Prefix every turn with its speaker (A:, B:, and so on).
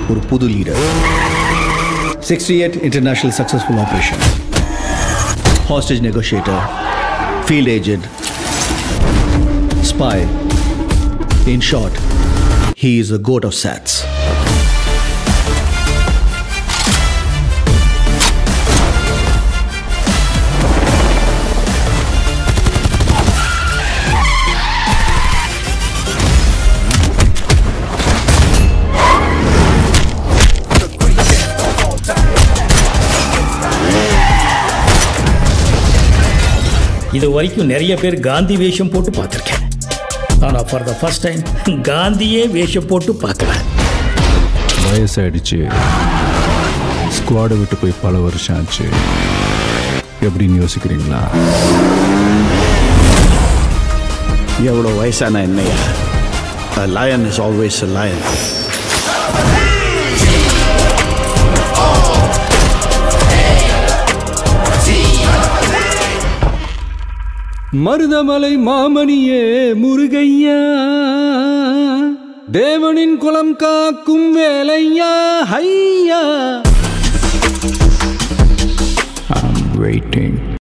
A: ஒரு புது leader sixty eight international successful operation hostage negotiator field agent spy in short he is a coat of chats
B: இது வரைக்கும் நிறைய பேர் காந்தி வேஷம் போட்டு பார்த்துருக்கேன் ஆனால் ஃபார் த ஃபர்ஸ்ட் டைம் காந்தியே வேஷம் போட்டு பார்க்கல
C: வயசாயிடுச்சு ஸ்குவாடை விட்டு போய் பல வருஷம் ஆச்சு எப்படின்னு யோசிக்கிறீங்களா
D: எவ்வளோ வயசான என்னையா A lion is always a lion.
C: Marudhamalai மாமணியே முருகையா தேவனின் குலம் காக்கும் வேலையா ஹையா I'm waiting.